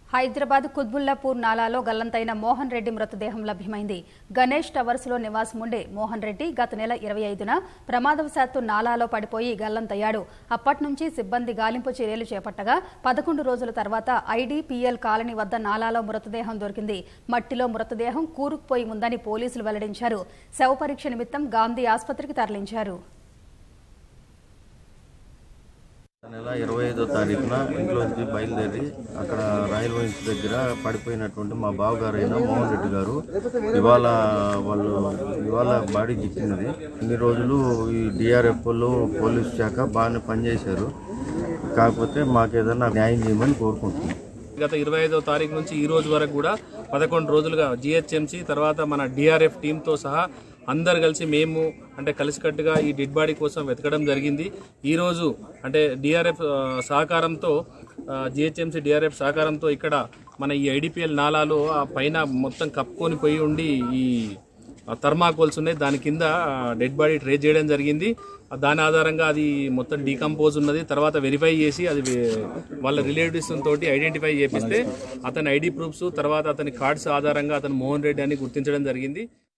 హైదరాబాద్ కుత్బుల్లాపూర్ నాలాలో గల్లంతైన మోహన్ రెడ్డి మృతదేహం లభ్యమైంది గణేష్ టవర్స్ లో నివాసం ఉండే మోహన్ రెడ్డి గత నెల ఇరవై ఐదున ప్రమాదవశాత్తు నాలాలో పడిపోయి గల్లంతయ్యాడు అప్పటి నుంచి సిబ్బంది గాలింపు చర్యలు చేపట్టగా పదకొండు రోజుల తర్వాత ఐడీపీఎల్ కాలనీ వద్ద నాలాలో మృతదేహం దొరికింది మట్టిలో మృతదేహం కూరుకుపోయి ఉందని పోలీసులు వెల్లడించారు శవ పరీక్ష నిమిత్తం గాంధీ ఆసుపత్రికి తరలించారు నెల ఇరవై ఐదో తారీఖున ఇంట్లోంచి బయలుదేరి అక్కడ రైల్వే ఇంటి దగ్గర పడిపోయినటువంటి మా బావగారైన మోహన్ రెడ్డి గారు ఇవాళ వాళ్ళు ఇవాళ బాడీ చిక్కినది ఇన్ని రోజులు ఈ డిఆర్ఎఫ్లు పోలీస్ శాఖ బాగానే పనిచేశారు కాకపోతే మాకు ఏదైనా న్యాయం చేయమని కోరుకుంటున్నాం గత ఇరవై ఐదో తారీఖు నుంచి ఈ రోజు వరకు కూడా పదకొండు రోజులుగా జిహెచ్ఎంసీ తర్వాత మన డిఆర్ఎఫ్ టీంతో సహా అందరు కలిసి మేము అంటే కలిసికట్టుగా ఈ డెడ్ బాడీ కోసం వెతకడం జరిగింది ఈ రోజు అంటే డిఆర్ఎఫ్ సహకారంతో జిహెచ్ఎంసీ డిఆర్ఎఫ్ సహకారంతో ఇక్కడ మన ఈ ఐడిపిఎల్ నాలాలు ఆ పైన మొత్తం కప్పుకొని పోయి ఉండి ఈ థర్మాకోల్స్ ఉన్నాయి దాని కింద డెడ్ బాడీ ట్రేస్ చేయడం జరిగింది ఆ దాని ఆధారంగా అది మొత్తం డీకంపోజ్ ఉన్నది తర్వాత వెరిఫై చేసి అది వే- వాళ్ళ రిలేటివ్స్ తోటి ఐడెంటిఫై చేపిస్తే అతని ఐడి ప్రూఫ్స్ తర్వాత అతని కార్డ్స్ ఆధారంగా అతను మోహన్ రెడ్డి అని గుర్తించడం జరిగింది